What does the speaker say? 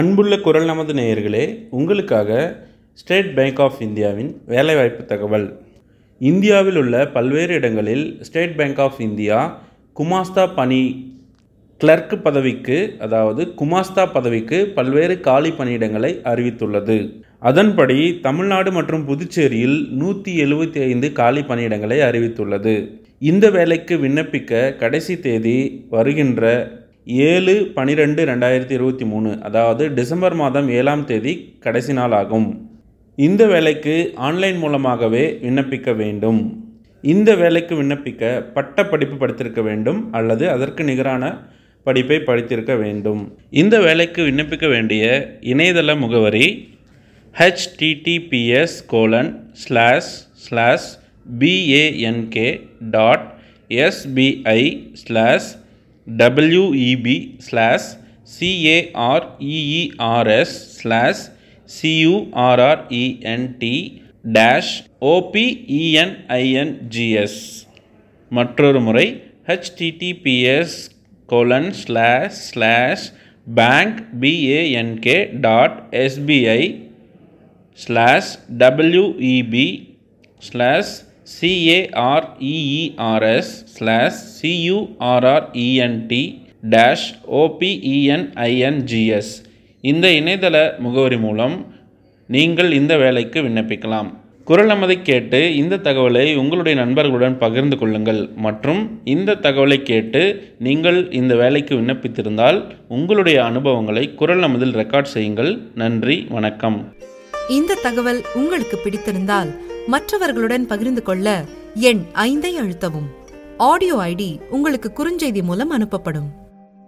அன்புள்ள குரல் நமது நேயர்களே உங்களுக்காக ஸ்டேட் பேங்க் ஆஃப் இந்தியாவின் வேலைவாய்ப்பு தகவல் இந்தியாவில் உள்ள பல்வேறு இடங்களில் ஸ்டேட் பேங்க் ஆஃப் இந்தியா குமாஸ்தா பணி கிளர்க் பதவிக்கு அதாவது குமாஸ்தா பதவிக்கு பல்வேறு காலி பணியிடங்களை அறிவித்துள்ளது அதன்படி தமிழ்நாடு மற்றும் புதுச்சேரியில் நூற்றி எழுபத்தி ஐந்து காலி பணியிடங்களை அறிவித்துள்ளது இந்த வேலைக்கு விண்ணப்பிக்க கடைசி தேதி வருகின்ற ஏழு பனிரெண்டு ரெண்டாயிரத்தி இருபத்தி மூணு அதாவது டிசம்பர் மாதம் ஏழாம் தேதி கடைசி நாள் ஆகும் இந்த வேலைக்கு ஆன்லைன் மூலமாகவே விண்ணப்பிக்க வேண்டும் இந்த வேலைக்கு விண்ணப்பிக்க பட்ட படிப்பு படித்திருக்க வேண்டும் அல்லது அதற்கு நிகரான படிப்பை படித்திருக்க வேண்டும் இந்த வேலைக்கு விண்ணப்பிக்க வேண்டிய இணையதள முகவரி https colon slash slash BANK dot SBI slash WEB slash CAREERS slash CURRENT dash OPENINGS மற்றொரு முறை https colon slash slash bank BANK dot SBI slash WEB slash CAREERS slash CURRENT dash OPENINGS இந்த இணையதள முகவரி மூலம் நீங்கள் இந்த வேலைக்கு விண்ணப்பிக்கலாம் குரல் நமதை கேட்டு இந்த தகவலை உங்களுடைய நண்பர்களுடன் பகிர்ந்து கொள்ளுங்கள் மற்றும் இந்த தகவலை கேட்டு நீங்கள் இந்த வேலைக்கு விண்ணப்பித்திருந்தால் உங்களுடைய அனுபவங்களை குரல் நமதில் ரெக்கார்ட் செய்யுங்கள் நன்றி வணக்கம் இந்த தகவல் உங்களுக்கு பிடித்திருந்தால் மற்றவர்களுடன் பகிர்ந்து கொள்ள எண் ஐந்தை அழுத்தவும் ஆடியோ ஐடி உங்களுக்கு குறுஞ்செய்தி மூலம் அனுப்பப்படும்